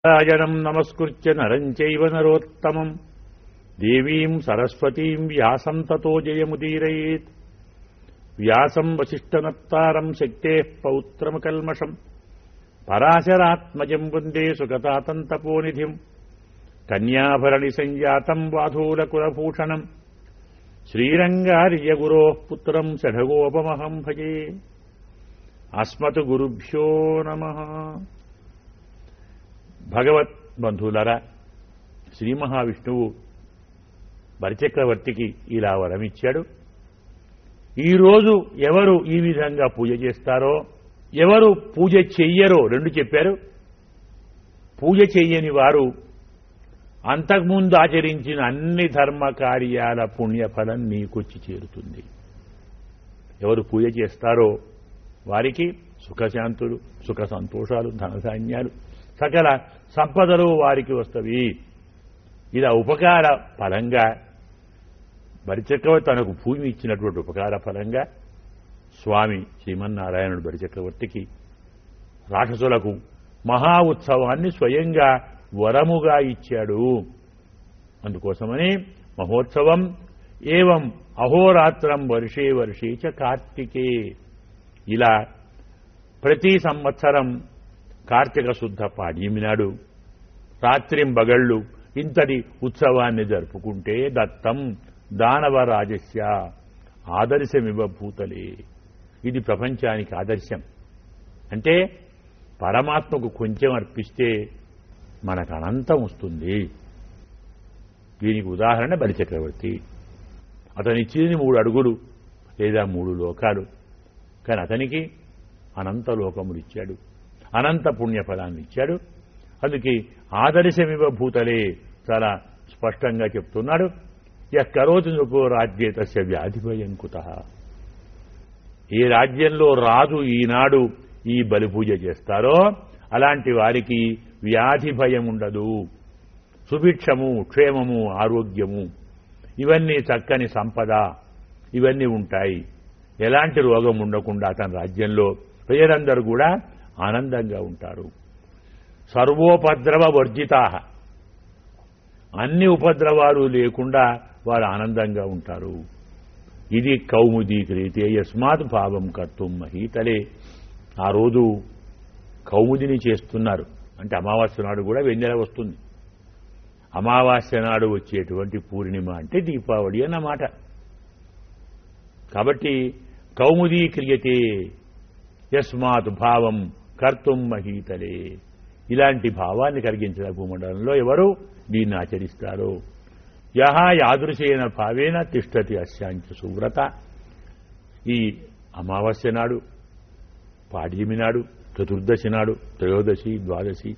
రాజనం నమస్కృత్య నరం చైవ నరోత్తమం దేవీం సరస్వతీం వ్యాసం తతో జయముదీరయేత్ వ్యాసం వశిష్ఠనత్తారం శక్తే పౌత్రమకల్మషం పరాశరాత్మజం వందే సుగతాతంతపోనిధిం కన్యాభరణి సంజాతం వాధూలకులభూషణం శ్రీరంగార్యగురో పుత్రం షఢగోపమహం భజే అస్మతు గురుభ్యో నమ భగవత్ బంధువులరా శ్రీ మహావిష్ణువు బలిచక్రవర్తికి ఇలా వరమిచ్చాడు ఈరోజు ఎవరు ఈ విధంగా పూజ చేస్తారో ఎవరు పూజ చెయ్యరో రెండు చెప్పారు పూజ చెయ్యని వారు అంతకుముందు ఆచరించిన అన్ని ధర్మ కార్యాల పుణ్యఫలం నీకొచ్చి చేరుతుంది ఎవరు పూజ చేస్తారో వారికి సుఖశాంతులు సుఖ సంతోషాలు ధనధాన్యాలు సకల సంపదలు వారికి వస్తవి ఇలా ఉపకార ఫలంగా బలిచక్రవర్తి తనకు భూమి ఇచ్చినటువంటి ఉపకార ఫలంగా స్వామి శ్రీమన్నారాయణుడు బలిచక్రవర్తికి రాక్షసులకు మహా ఉత్సవాన్ని స్వయంగా వరముగా ఇచ్చాడు అందుకోసమని మహోత్సవం ఏవం అహోరాత్రం వర్షే వర్షే చ కార్తికే ఇలా ప్రతి సంవత్సరం కార్తీక శుద్ధ పాడ్యమి నాడు రాత్రింబగళ్ళు ఇంతటి ఉత్సవాన్ని జరుపుకుంటే దత్తం దానవరాజస్య ఆదర్శమివ్వభూతలే ఇది ప్రపంచానికి ఆదర్శం అంటే పరమాత్మకు కొంచెం అర్పిస్తే మనకు అనంతం వస్తుంది దీనికి ఉదాహరణ బలిచక్రవర్తి అతని ఇచ్చింది మూడు అడుగులు లేదా మూడు లోకాలు కానీ అతనికి అనంత లోకములు ఇచ్చాడు అనంత పుణ్యఫలాన్ని ఇచ్చాడు అందుకే ఆదర్శమివ భూతలే చాలా స్పష్టంగా చెప్తున్నాడు ఎక్కరోజు నృపో రాజ్యే తస్య వ్యాధిభయం కుత ఏ రాజ్యంలో రాజు ఈనాడు ఈ బలి పూజ చేస్తారో అలాంటి వారికి వ్యాధి భయం ఉండదు సుభిక్షము క్షేమము ఆరోగ్యము ఇవన్నీ చక్కని సంపద ఇవన్నీ ఉంటాయి ఎలాంటి రోగం ఉండకుండా అతని రాజ్యంలో ప్రజలందరూ కూడా ఆనందంగా ఉంటారు సర్వోపద్రవ వర్జితా అన్ని ఉపద్రవాలు లేకుండా వారు ఆనందంగా ఉంటారు ఇది కౌముదీకృతే యస్మాత్ భావం కర్తం మహీతలే ఆ రోజు కౌముదిని చేస్తున్నారు అంటే అమావాస్య నాడు కూడా వెన్నెల వస్తుంది అమావాస్య నాడు వచ్చేటువంటి పూర్ణిమ అంటే దీపావళి అన్నమాట కాబట్టి కౌముదీక్రియతే యస్మాత్ భావం కర్తం మహీతలే ఇలాంటి భావాన్ని కలిగించిన భూమండలంలో ఎవరు దీన్ని ఆచరిస్తారో యహ యాదృశేన భావేన తిష్టతి అశాంచ సువ్రత ఈ అమావాస్య నాడు పాడ్యమి నాడు చతుర్దశి నాడు త్రయోదశి ద్వాదశి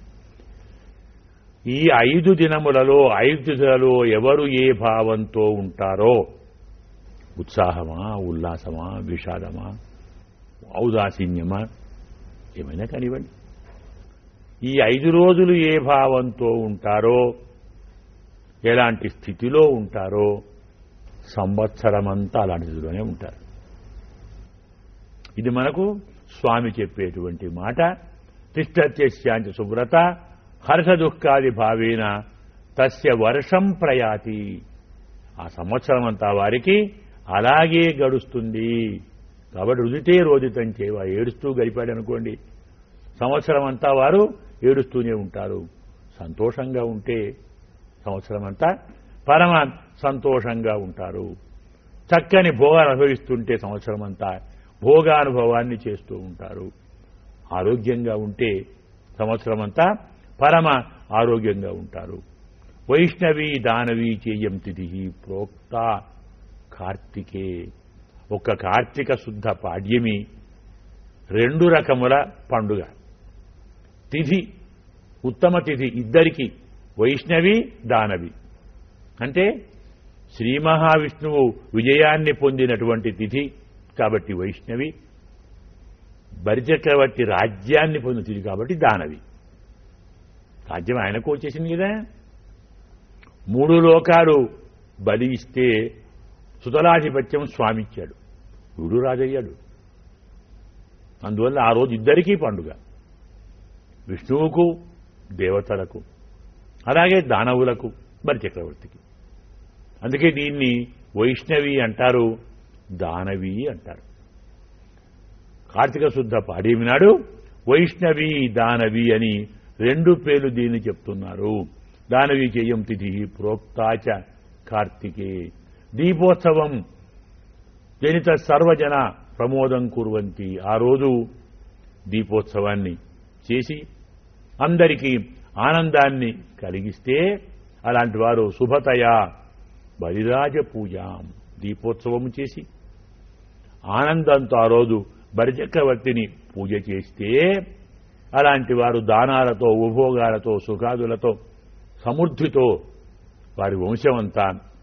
ఈ ఐదు దినములలో ఐదు దినములలో ఎవరు ఏ భావంతో ఉంటారో ఉత్సాహమా ఉల్లాసమా విషాదమా ఔదాసీన్యమా ఏమైనా కానివ్వండి ఈ ఐదు రోజులు ఏ భావంతో ఉంటారో ఎలాంటి స్థితిలో ఉంటారో సంవత్సరమంతా అలాంటి స్థితిలోనే ఉంటారు ఇది మనకు స్వామి చెప్పేటువంటి మాట తిష్టత్యశాంతి శుభ్రత హర్ష దుఃఖాది భావేన తస్య వర్షం ప్రయాతి ఆ సంవత్సరం అంతా వారికి అలాగే గడుస్తుంది కాబట్టి రుదితే రోదితం చేవ ఏడుస్తూ గడిపాడు అనుకోండి సంవత్సరం అంతా వారు ఏడుస్తూనే ఉంటారు సంతోషంగా ఉంటే సంవత్సరం అంతా పరమ సంతోషంగా ఉంటారు చక్కని భోగాలు అనుభవిస్తుంటే సంవత్సరం అంతా భోగానుభవాన్ని చేస్తూ ఉంటారు ఆరోగ్యంగా ఉంటే సంవత్సరం అంతా పరమ ఆరోగ్యంగా ఉంటారు వైష్ణవి దానవి చేయం తిథి ప్రోక్త కార్తికే ఒక కార్తీక శుద్ధ పాడ్యమి రెండు రకముల పండుగ తిథి ఉత్తమ తిథి ఇద్దరికి వైష్ణవి దానవి అంటే శ్రీ మహావిష్ణువు విజయాన్ని పొందినటువంటి తిథి కాబట్టి వైష్ణవి బరిచక్రవర్తి రాజ్యాన్ని పొందిన తిథి కాబట్టి దానవి రాజ్యం ఆయనకు వచ్చేసింది కదా మూడు లోకాలు బలి ఇస్తే సుతలాధిపత్యం స్వామిచ్చాడు వీడు రాజయ్యాడు అందువల్ల ఆ రోజు ఇద్దరికీ పండుగ విష్ణువుకు దేవతలకు అలాగే దానవులకు బలి చక్రవర్తికి అందుకే దీన్ని వైష్ణవి అంటారు దానవి అంటారు కార్తీక శుద్ధ పాడేమి నాడు వైష్ణవి దానవి అని రెండు పేర్లు దీన్ని చెప్తున్నారు దానవి చెయ్యం తిథి ప్రోక్తాచ కార్తికే దీపోత్సవం జనిత సర్వజన ప్రమోదం కుర్వంతి ఆ రోజు దీపోత్సవాన్ని చేసి అందరికీ ఆనందాన్ని కలిగిస్తే అలాంటి వారు శుభతయా బలిరాజ పూజాం దీపోత్సవం చేసి ఆనందంతో ఆ రోజు బలిచక్రవర్తిని పూజ చేస్తే అలాంటి వారు దానాలతో ఉపభోగాలతో సుఖాదులతో సమృద్ధితో వారి వంశమంతా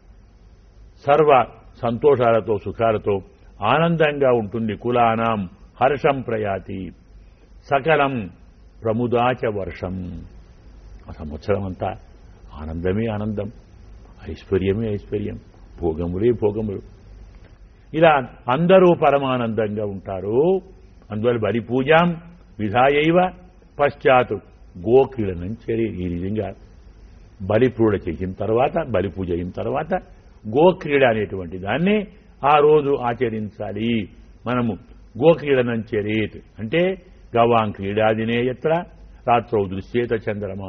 సర్వ సంతోషాలతో సుఖాలతో ఆనందంగా ఉంటుంది కులానాం హర్షం ప్రయాతి సకలం ప్రముదాచ వర్షం ఆ సంవత్సరం అంతా ఆనందమే ఆనందం ఐశ్వర్యమే ఐశ్వర్యం భోగములే భోగములు ఇలా అందరూ పరమానందంగా ఉంటారు అందువల్ల బలి పూజాం విధాయైవ పశ్చాత్ గోక్రీడనం చర్య ఈ విధంగా బలి పూజ చేసిన తర్వాత బలి పూజ అయిన తర్వాత గోక్రీడ అనేటువంటి దాన్ని ఆ రోజు ఆచరించాలి మనము గోక్రీడనం చరేత్ అంటే గవాం క్రీడాదినే ఎత్ర రాత్రౌ దృశ్యేత చంద్రమా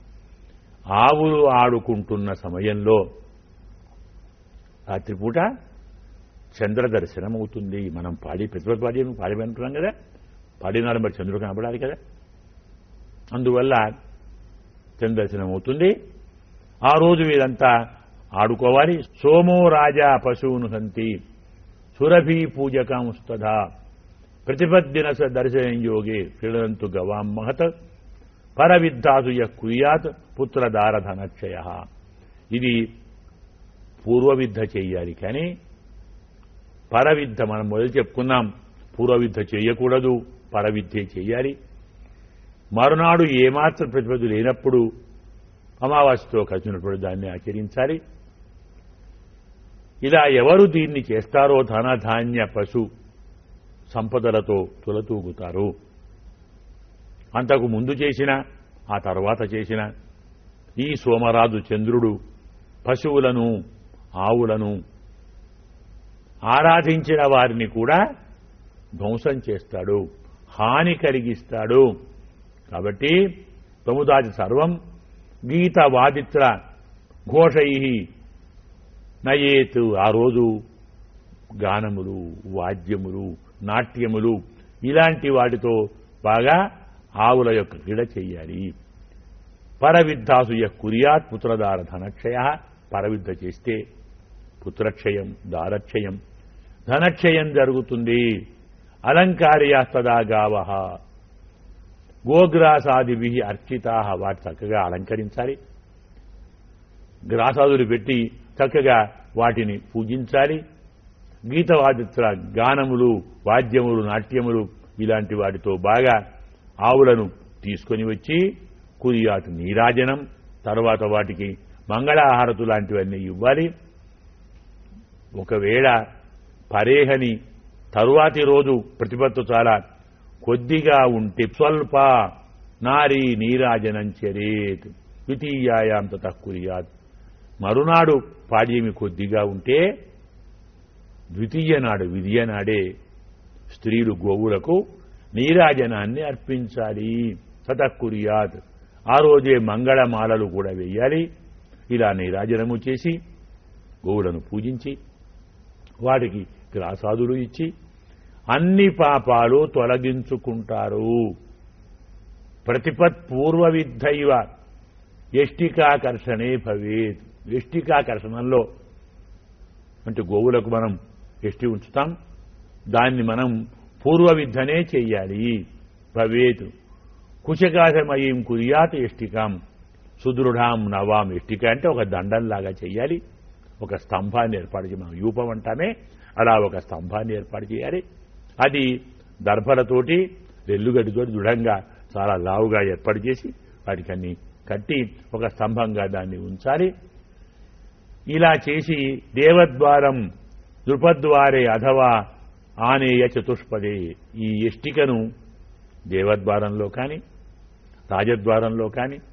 ఆవులు ఆడుకుంటున్న సమయంలో రాత్రిపూట చంద్ర దర్శనం అవుతుంది మనం పాడి ప్రతిభ పాడి పాడి అంటున్నాం కదా పాడినాడు మరి చంద్రుడు కనపడాలి కదా అందువల్ల చంద్ర దర్శనం అవుతుంది ఆ రోజు వీరంతా ఆడుకోవాలి సోమో రాజా పశువును హంతి సురభి పూజకాంస్తథా ప్రతిపద్దిన స దర్శనం యోగే క్రీడంతు గవాం మహత్ పరవిద్ధాసు యః కుర్యాత్ పుత్రదారధనక్షయ ఇది పూర్వవిద్ధ చెయ్యాలి కానీ పరవిద్ధ మనం మొదలు చెప్పుకున్నాం పూర్వవిద్ధ చేయకూడదు పరవిద్యే చెయ్యాలి మరునాడు ఏమాత్రం ప్రతిపత్తి లేనప్పుడు అమావాస్యతో కలిసినప్పుడు దాన్ని ఆచరించాలి ఇలా ఎవరు దీన్ని చేస్తారో ధనధాన్య పశు సంపదలతో తులతూగుతారు అంతకు ముందు చేసిన ఆ తర్వాత చేసిన ఈ సోమరాజు చంద్రుడు పశువులను ఆవులను ఆరాధించిన వారిని కూడా ధ్వంసం చేస్తాడు హాని కలిగిస్తాడు కాబట్టి ప్రముదాది సర్వం గీత వాదిత్ర ఘోషై నయేత్ ఆ రోజు గానములు వాద్యములు నాట్యములు ఇలాంటి వాటితో బాగా ఆవుల యొక్క క్రీడ చెయ్యాలి పరవిద్ధాసు యః కుర్యాత్ పుత్రదార ధనక్షయ పరవిద్ద చేస్తే పుత్రక్షయం దారక్షయం ధనక్షయం జరుగుతుంది అలంకార్యాస్తదా గావ గోగ్రాసాదిభి అర్చితా వాటి చక్కగా అలంకరించాలి గ్రాసాదులు పెట్టి చక్కగా వాటిని పూజించాలి గీతవాదిత్ర గానములు వాద్యములు నాట్యములు ఇలాంటి వాటితో బాగా ఆవులను తీసుకొని వచ్చి కురియాటు నీరాజనం తర్వాత వాటికి మంగళాహారతు లాంటివన్నీ ఇవ్వాలి ఒకవేళ పరేహని తరువాతి రోజు ప్రతిపత్తు చాలా కొద్దిగా ఉంటే స్వల్ప నారీ నీరాజనం చరేత్ ద్వితీయాయాం తక్కురియాత్ మరునాడు పాడ్యమి కొద్దిగా ఉంటే ద్వితీయ నాడు విధియ నాడే స్త్రీలు గోవులకు నీరాజనాన్ని అర్పించాలి సతక్కురియాత్ ఆ రోజే మంగళమాలలు కూడా వేయాలి ఇలా నీరాజనము చేసి గోవులను పూజించి వాటికి గ్రాసాదులు ఇచ్చి అన్ని పాపాలు తొలగించుకుంటారు ప్రతిపత్ పూర్వ విద్ధైవ ఎష్టికాకర్షణే భవేత్ ఎష్టికాకర్షణంలో అంటే గోవులకు మనం ఎష్టి ఉంచుతాం దాన్ని మనం పూర్వ విద్ధనే చెయ్యాలి భవేత్ కుశకాశమయీం కుర్యాత్ ఎష్టికాం సుదృఢాం నవాం ఎష్టిక అంటే ఒక దండంలాగా చెయ్యాలి ఒక స్తంభాన్ని ఏర్పాటు చేయాలి మనం యూపం అంటామే అలా ఒక స్తంభాన్ని ఏర్పాటు చేయాలి అది దర్భలతోటి రెల్లుగడ్డితోటి దృఢంగా చాలా లావుగా ఏర్పాటు చేసి వాటికి అన్ని కట్టి ఒక స్తంభంగా దాన్ని ఉంచాలి ఇలా చేసి దేవద్వారం దృపద్వారే అథవా ఆనేయ చతుష్పదే ఈ ఎష్టికను దేవద్వారంలో కానీ రాజద్వారంలో కానీ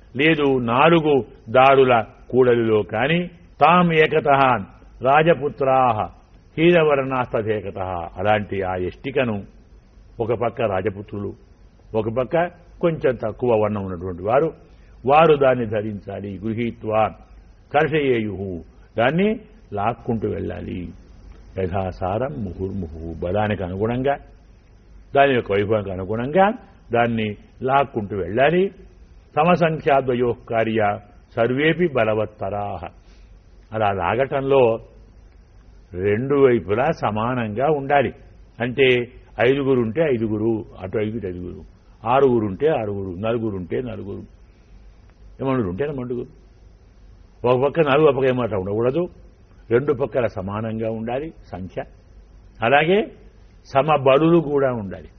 లేదు నాలుగు దారుల కూడలిలో కాని తాం ఏకత రాజపుత్రా హీరవర్ణాస్తేకత అలాంటి ఆ ఎష్టికను ఒక పక్క రాజపుత్రులు ఒక పక్క కొంచెం తక్కువ వర్ణం ఉన్నటువంటి వారు వారు దాన్ని ధరించాలి గృహీత్వా కర్షయేయు దాన్ని లాక్కుంటూ వెళ్ళాలి యథాసారం ముహుర్ముహు బలానికి అనుగుణంగా దాని యొక్క వైభవానికి అనుగుణంగా దాన్ని లాక్కుంటూ వెళ్ళాలి సమసంఖ్యాద్వయో కార్య సర్వేపి బలవత్తరా అలా లాగటంలో రెండు వైపులా సమానంగా ఉండాలి అంటే ఐదుగురు ఉంటే ఐదుగురు అటు ఐదుగురు ఐదుగురు ఆరుగురు ఉంటే ఆరుగురు నలుగురు ఉంటే నలుగురు ఏమనుడు ఉంటే మండుగురు ఒక పక్క నలుగు ఒక పక్క ఏమాట ఉండకూడదు రెండు పక్కల సమానంగా ఉండాలి సంఖ్య అలాగే సమబలులు కూడా ఉండాలి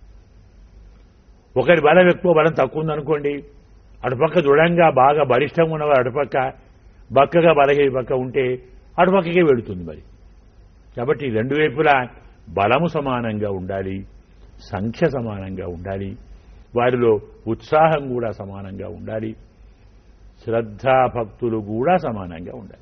ఒకరి బలం ఎక్కువ బలం తక్కువ ఉందనుకోండి అటుపక్క దృఢంగా బాగా బలిష్టంగా ఉన్నవారు అటుపక్క బక్కగా బలహీన పక్క ఉంటే అటుపక్కకే వెళుతుంది మరి కాబట్టి రెండు వైపులా బలము సమానంగా ఉండాలి సంఖ్య సమానంగా ఉండాలి వారిలో ఉత్సాహం కూడా సమానంగా ఉండాలి శ్రద్ధాభక్తులు కూడా సమానంగా ఉండాలి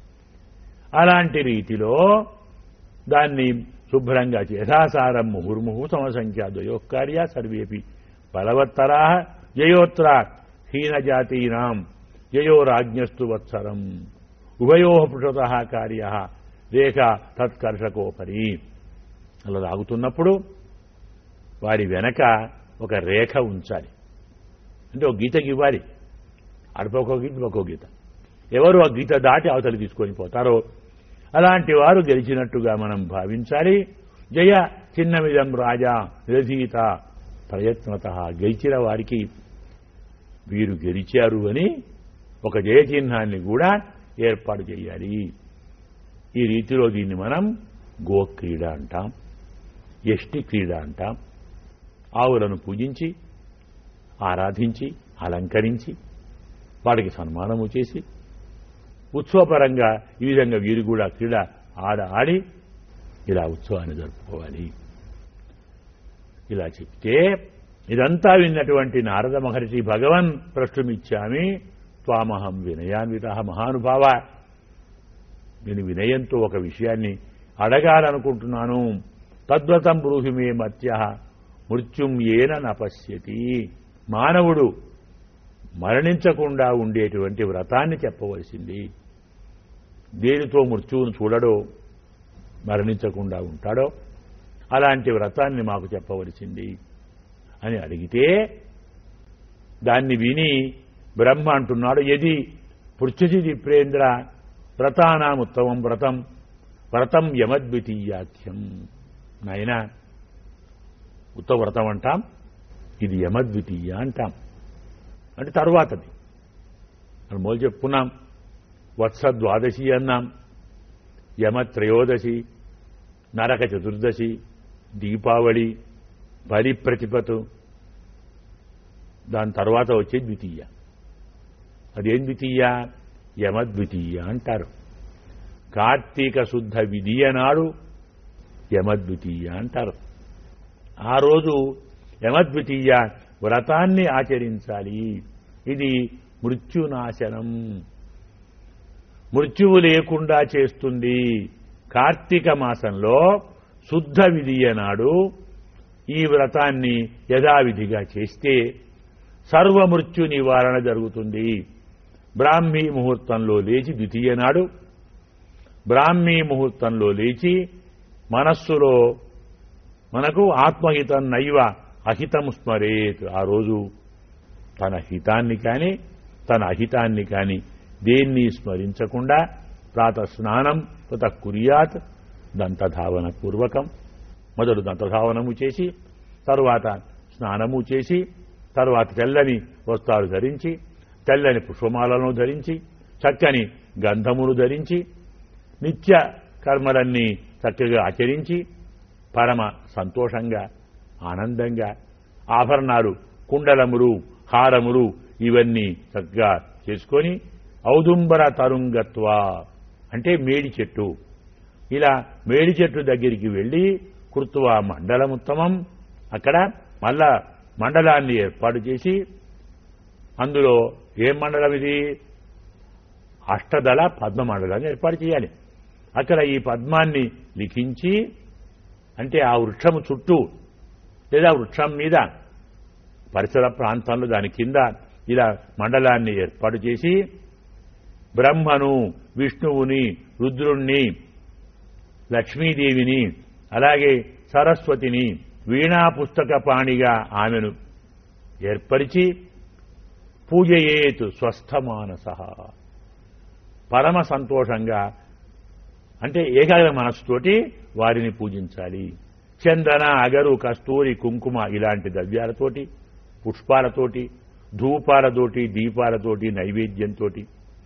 అలాంటి రీతిలో దాన్ని శుభ్రంగా యథాసారం ముహుర్ముహు సమసంఖ్యా ద్వయోకార్య సర్వేపి బలవత్తరా జయోత్ర హీనజాతీనాం జయో రాజ్ఞస్తు వత్సరం ఉభయో పృషత కార్య రేఖ తత్కర్షకోపరి అలా లాగుతున్నప్పుడు వారి వెనక ఒక రేఖ ఉంచాలి అంటే ఒక గీతకి ఇవ్వాలి అడపొక గీత ఒక గీత ఎవరు ఆ గీత దాటి అవతలి తీసుకొని పోతారో అలాంటి వారు గెలిచినట్టుగా మనం భావించాలి జయ చిన్నమిదం రాజా నిరధీత ప్రయత్నత గెలిచిన వారికి వీరు గెలిచారు అని ఒక జయ చిహ్నాన్ని కూడా ఏర్పాటు చేయాలి ఈ రీతిలో దీన్ని మనం గోక్రీడ అంటాం ఎష్టి క్రీడ అంటాం ఆవులను పూజించి ఆరాధించి అలంకరించి వాడికి సన్మానము చేసి ఉత్సవపరంగా ఈ విధంగా వీరు కూడా క్రీడ ఆడ ఆడి ఇలా ఉత్సవాన్ని జరుపుకోవాలి ఇలా చెప్తే ఇదంతా విన్నటువంటి నారద మహర్షి భగవన్ ప్రశ్నమిచ్చామి త్వామహం వినయాన్విత మహానుభావ నేను వినయంతో ఒక విషయాన్ని అడగాలనుకుంటున్నాను తద్వతం బ్రూహి మే మత్య మృత్యుం ఏన నపశ్యతి మానవుడు మరణించకుండా ఉండేటువంటి వ్రతాన్ని చెప్పవలసింది దేనితో మృత్యువును చూడడో మరణించకుండా ఉంటాడో అలాంటి వ్రతాన్ని మాకు చెప్పవలసింది అని అడిగితే దాన్ని విని బ్రహ్మ అంటున్నాడు ఎది పృథ్వీ విప్రేంద్ర వ్రతానాముత్తమం వ్రతం వ్రతం యమద్వితీయాఖ్యం నాయన ఉత్త వ్రతం అంటాం ఇది యమద్వితీయ అంటాం అంటే తరువాతది మనం మొదలు చెప్పుకున్నాం వత్స ద్వాదశి అన్నాం యమ త్రయోదశి నరక చతుర్దశి దీపావళి బలి ప్రతిపతు దాని తర్వాత వచ్చే ద్వితీయ అదేం ద్వితీయ యమద్వితీయ అంటారు కార్తీక శుద్ధ విధియ నాడు యమద్వితీయ అంటారు ఆ రోజు యమద్వితీయ వ్రతాన్ని ఆచరించాలి ఇది మృత్యునాశనం మృత్యువు లేకుండా చేస్తుంది కార్తీక మాసంలో శుద్ధ విధియ నాడు ఈ వ్రతాన్ని యథావిధిగా చేస్తే సర్వమృత్యు నివారణ జరుగుతుంది బ్రాహ్మీ ముహూర్తంలో లేచి ద్వితీయ నాడు బ్రాహ్మీ ముహూర్తంలో లేచి మనస్సులో మనకు ఆత్మహితం నైవ అహితం స్మరేత్ ఆ రోజు తన హితాన్ని కానీ తన అహితాన్ని కానీ దేన్ని స్మరించకుండా ప్రాత స్నానం తత కుర్యాత్ దంతధావన పూర్వకం మొదలు దంతధావనము చేసి తరువాత స్నానము చేసి తరువాత తెల్లని వస్త్రాలు ధరించి తెల్లని పుష్పమాలను ధరించి చక్కని గంధమును ధరించి నిత్య కర్మలన్నీ చక్కగా ఆచరించి పరమ సంతోషంగా ఆనందంగా ఆభరణాలు కుండలములు హారములు ఇవన్నీ చక్కగా చేసుకొని ఔదుంబర తరుంగత్వ అంటే మేడి చెట్టు ఇలా మేడి చెట్టు దగ్గరికి వెళ్ళి కృత్వ మండలముత్తమం అక్కడ మళ్ళా మండలాన్ని ఏర్పాటు చేసి అందులో ఏం మండలం ఇది అష్టదళ పద్మ మండలాన్ని ఏర్పాటు చేయాలి అక్కడ ఈ పద్మాన్ని లిఖించి అంటే ఆ వృక్షము చుట్టూ లేదా వృక్షం మీద పరిసర ప్రాంతంలో దాని కింద ఇలా మండలాన్ని ఏర్పాటు చేసి బ్రహ్మను విష్ణువుని రుద్రుణ్ణి లక్ష్మీదేవిని అలాగే సరస్వతిని వీణా పుస్తక పాణిగా ఆమెను ఏర్పరిచి పూజయేతు స్వస్థమానస పరమ సంతోషంగా అంటే ఏకాగ్ర మనస్సుతోటి వారిని పూజించాలి చందన అగరు కస్తూరి కుంకుమ ఇలాంటి ద్రవ్యాలతోటి పుష్పాలతోటి ధూపాలతోటి దీపాలతోటి నైవేద్యంతోటి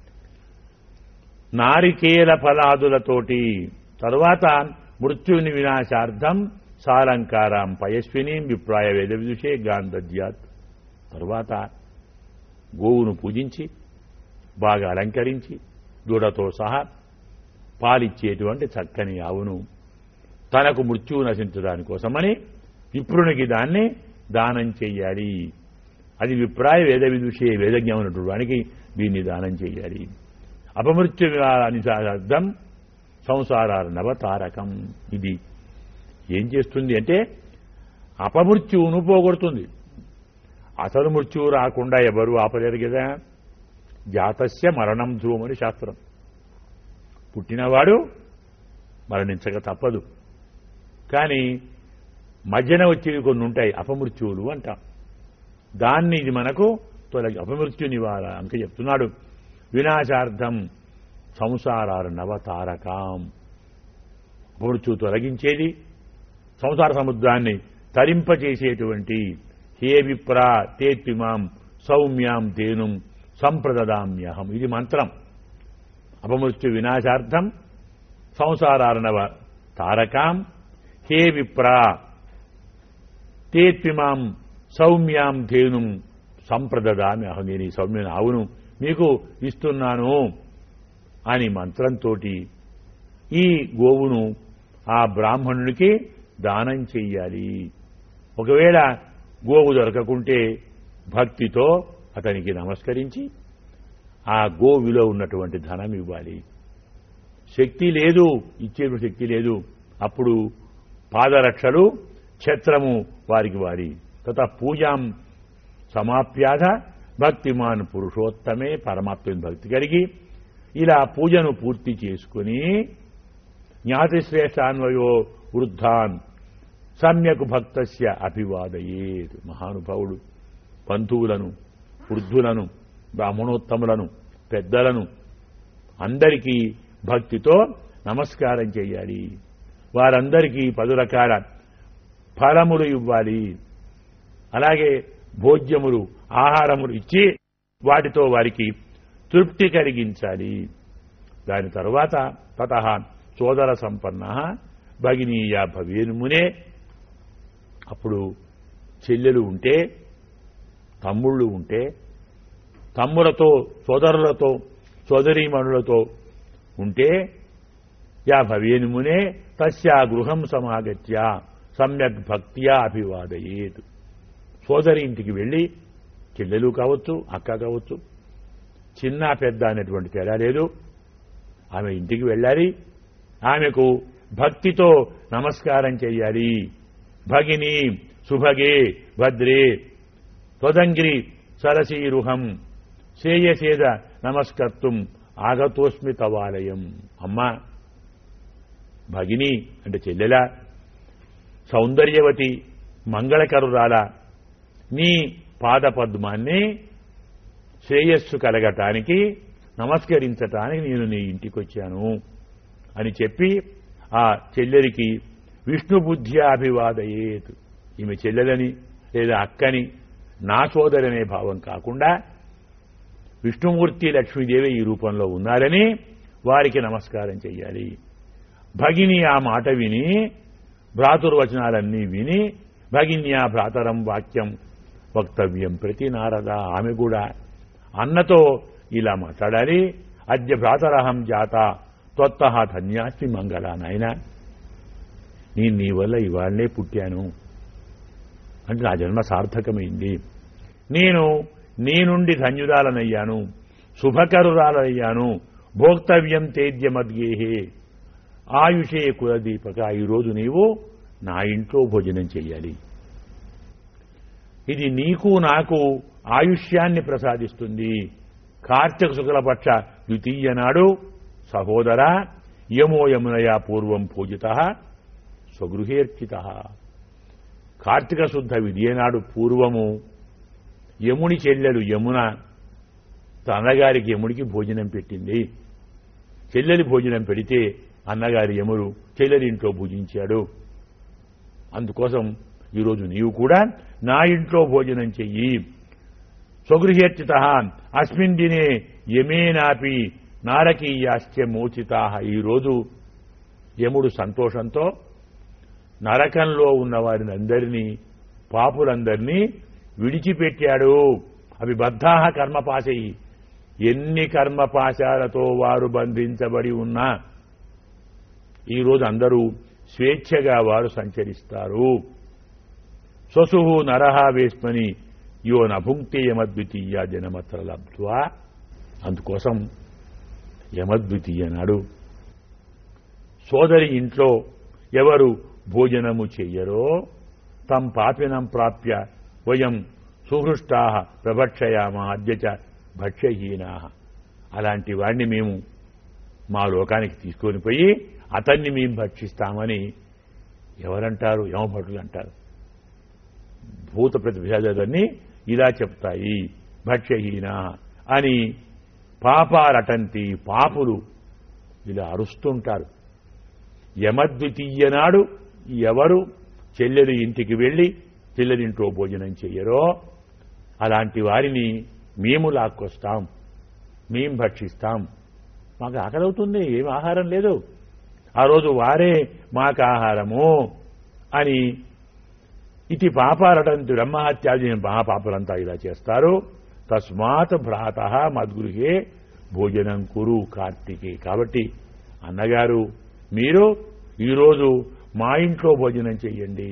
నారికేల ఫలాదులతోటి తరువాత మృత్యుని వినాశార్థం సాలంకారం పయస్విని విప్రాయ వేద విదుషే గాంధద్యాత్ తరువాత గోవును పూజించి బాగా అలంకరించి దూడతో సహా పాలిచ్చేటువంటి చక్కని ఆవును తనకు మృత్యువు నశించడాని కోసమని విప్రునికి దాన్ని దానం చెయ్యాలి అది విప్రాయ వేద విదుషే వేదజ్ఞమైనటువంటి వానికి దీన్ని దానం చెయ్యాలి అపమృత్యు అర్థం సంసారాల నవతారకం ఇది ఏం చేస్తుంది అంటే అపమృత్యువును పోగొడుతుంది అసలు మృత్యువు రాకుండా ఎవరు ఆపలేరు కదా జాతస్య మరణం ధ్రువమని శాస్త్రం పుట్టినవాడు మరణించక తప్పదు కానీ మధ్యన వచ్చేవి కొన్ని ఉంటాయి అపమృత్యువులు అంటాం దాన్ని ఇది మనకు తొలగి అపమృత్యు నివార అంక చెప్తున్నాడు వినాశార్థం సంసారాల నవతారకాం అపమృత్యు తొలగించేది సంసార సముద్రాన్ని తరింపచేసేటువంటి హే విప్రా తేత్విమాం సౌమ్యాం తేనుం సంప్రదదామ్యహం ఇది మంత్రం అపమృత్యు వినాశార్థం సంసారార్ణవ తారకాం హే విప్రా తేత్విమాం సౌమ్యాం ధేనుం సంప్రదదామి అహం నేను ఈ సౌమ్యను ఆవును మీకు ఇస్తున్నాను అని మంత్రంతో ఈ గోవును ఆ బ్రాహ్మణునికి దానం చెయ్యాలి ఒకవేళ గోవు దొరకకుంటే భక్తితో అతనికి నమస్కరించి ఆ గోవులో ఉన్నటువంటి ధనం ఇవ్వాలి శక్తి లేదు ఇచ్చే శక్తి లేదు అప్పుడు పాదరక్షలు ఛత్రము వారికి వారి తత పూజాం సమాప్యాధ భక్తిమాన్ పురుషోత్తమే పరమాత్మని భక్తి కలిగి ఇలా పూజను పూర్తి చేసుకుని జ్ఞాతిశ్రేష్టాన్వయో వృద్ధాన్ సమ్యక్ భక్తస్య అభివాదయేత్ మహానుభావుడు బంధువులను వృద్ధులను బ్రాహ్మణోత్తములను పెద్దలను అందరికీ భక్తితో నమస్కారం చేయాలి వారందరికీ పలు రకాల ఫలములు ఇవ్వాలి అలాగే భోజ్యములు ఆహారములు ఇచ్చి వాటితో వారికి తృప్తి కలిగించాలి దాని తరువాత తత సోదర సంపన్న భగినీయ భవేనుమునే అప్పుడు చెల్లెలు ఉంటే తమ్ముళ్ళు ఉంటే తమ్ములతో సోదరులతో సోదరీమణులతో ఉంటే యా భవేనుమునే తస్యా గృహం సమాగత్య సమ్యక్ భక్త్యా అభివాదయేత్ సోదరి ఇంటికి వెళ్ళి చెల్లెలు కావచ్చు అక్క కావచ్చు చిన్న పెద్ద అనేటువంటి తేడా లేదు ఆమె ఇంటికి వెళ్ళాలి ఆమెకు భక్తితో నమస్కారం చెయ్యాలి భగిని సుభగే భద్రే త్వదంగిరి సరసీరుహం శ్రేయసేద నమస్కర్తుం ఆగతోస్మి తవాలయం అమ్మా భగిని అంటే చెల్లెల సౌందర్యవతి మంగళకరురాల నీ పాదపద్మాన్ని శ్రేయస్సు కలగటానికి నమస్కరించటానికి నేను నీ ఇంటికి వచ్చాను అని చెప్పి ఆ చెల్లెలికి విష్ణు బుద్ధ్యాభివాదయేత్ ఈమె చెల్లెలని లేదా అక్కని నా సోదరనే భావం కాకుండా విష్ణుమూర్తి లక్ష్మీదేవి ఈ రూపంలో ఉన్నారని వారికి నమస్కారం చెయ్యాలి భగిని ఆ మాట విని భ్రాతుర్వచనాలన్నీ విని భగిన్యా భ్రాతరం వాక్యం వక్తవ్యం ప్రతి నారద ఆమె కూడా అన్నతో ఇలా మాట్లాడాలి అద్య భ్రాతరహం జాత త్వత్త ధన్యాస్మి మంగళ నాయన నేను నీ వల్ల ఇవాళ్లే పుట్టాను అంటే నా జన్మ సార్థకమైంది నేను నీ నుండి ధన్యురాలనయ్యాను శుభకరురాలయ్యాను భోక్తవ్యం తేజ్యమద్గేహే ఆయుషే కులదీపక ఈరోజు నీవు నా ఇంట్లో భోజనం చెయ్యాలి ఇది నీకు నాకు ఆయుష్యాన్ని ప్రసాదిస్తుంది కార్తీక శుక్లపక్ష ద్వితీయ నాడు సహోదర యమో యమునయా పూర్వం పూజిత స్వగృహేర్చిత కార్తీక శుద్ధ విధియనాడు పూర్వము యముని చెల్లెలు యమున తన అన్నగారికి యముడికి భోజనం పెట్టింది చెల్లెలి భోజనం పెడితే అన్నగారి యముడు చెల్లెలి ఇంట్లో భుజించాడు అందుకోసం ఈరోజు నీవు కూడా నా ఇంట్లో భోజనం చెయ్యి స్వగృహేర్చిత అస్మిన్ దినే యమేనాపి నారకీయాశ్చ మోచితా ఈరోజు యముడు సంతోషంతో నరకంలో ఉన్న వారిని అందరినీ పాపులందరినీ విడిచిపెట్టాడు అవి బద్ధాహ కర్మపాశయి ఎన్ని కర్మపాశాలతో వారు బంధించబడి ఉన్నా ఈరోజు అందరూ స్వేచ్ఛగా వారు సంచరిస్తారు స్వసుహు నరహ వేస్మని యో నభుంక్తే యమద్వితీయ జనమత్ర లబ్ధ్వా అందుకోసం యమద్వితీయ నాడు సోదరి ఇంట్లో ఎవరు భోజనము చెయ్యరో తం పాపినం ప్రాప్య వయం సుహృష్టా ప్రభక్షయామా అద్యచ భక్ష్యహీనా అలాంటి వాడిని మేము మా లోకానికి తీసుకొని పోయి అతన్ని మేము భక్షిస్తామని ఎవరంటారు యమభటులు అంటారు భూత ప్రతిభేదాలన్నీ ఇలా చెప్తాయి భక్ష్యహీన అని పాపారటంతి పాపులు ఇలా అరుస్తుంటారు యమద్వితీయ నాడు ఎవరు చెల్లెలి ఇంటికి వెళ్ళి చెల్లెలింట్లో భోజనం చెయ్యరో అలాంటి వారిని మేము లాక్కొస్తాం మేం భక్షిస్తాం మాకు ఆకలి అవుతుంది ఏం ఆహారం లేదు ఆ రోజు వారే మాకు ఆహారము అని ఇది పాపారటంతి బ్రహ్మహత్యాది మహాపాపులంతా ఇలా చేస్తారు తస్మాత్ భ్రాత మద్గృహే భోజనం కురు కార్తీకే కాబట్టి అన్నగారు మీరు ఈరోజు మా ఇంట్లో భోజనం చెయ్యండి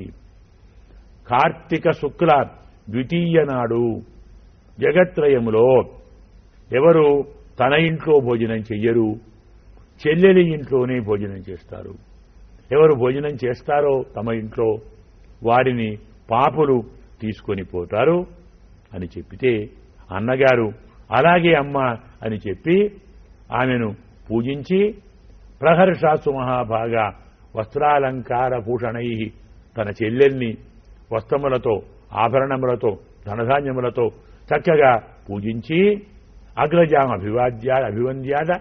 కార్తీక శుక్ల ద్వితీయ నాడు జగత్రయములో ఎవరు తన ఇంట్లో భోజనం చెయ్యరు చెల్లెలి ఇంట్లోనే భోజనం చేస్తారు ఎవరు భోజనం చేస్తారో తమ ఇంట్లో వారిని పాపులు తీసుకొని పోతారు అని చెప్పితే అన్నగారు అలాగే అమ్మ అని చెప్పి ఆమెను పూజించి ప్రహర్షాసు మహాభాగ వస్త్రాలంకార భూషణై తన చెల్లెల్ని వస్త్రములతో ఆభరణములతో ధనధాన్యములతో చక్కగా పూజించి అగ్రజాం అభివాద్యా అభివంద్యాద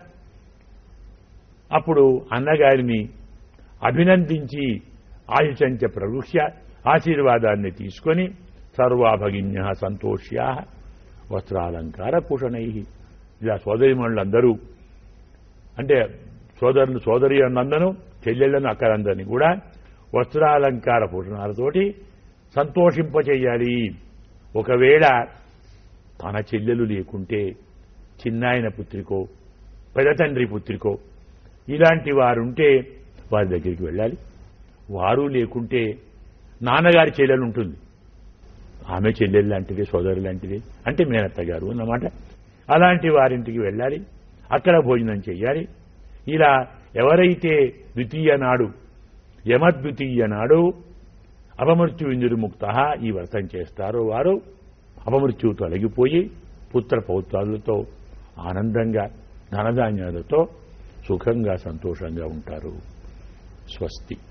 అప్పుడు అన్నగారిని అభినందించి ఆయుషంచ ప్రవృహ్య ఆశీర్వాదాన్ని తీసుకొని సర్వాభగిన్య సంతోష్యా వస్త్రాలంకార భూషణై ఇలా సోదరిమణులందరూ అంటే సోదరులు సోదరి అన్నందను చెల్లెళ్ళను అక్కలందరినీ కూడా వస్త్రాలంకార భూషణాలతోటి సంతోషింపచేయాలి ఒకవేళ తన చెల్లెలు లేకుంటే చిన్నాయన పుత్రికో పెదతండ్రి పుత్రికో ఇలాంటి వారుంటే వారి దగ్గరికి వెళ్ళాలి వారు లేకుంటే నాన్నగారి చెల్లెలు ఉంటుంది ఆమె చెల్లెలు లాంటిది సోదరు లాంటిది అంటే మేనత్త గారు అన్నమాట అలాంటి వారింటికి వెళ్ళాలి అక్కడ భోజనం చెయ్యాలి ఇలా ఎవరైతే ద్వితీయ నాడు యమద్వితీయ నాడు అపమృత్యు విందుర్ముక్త ఈ వ్రతం చేస్తారో వారు అపమృత్యు తొలగిపోయి పుత్ర పౌత్రాలతో ఆనందంగా ధనధాన్యాలతో సుఖంగా సంతోషంగా ఉంటారు స్వస్తి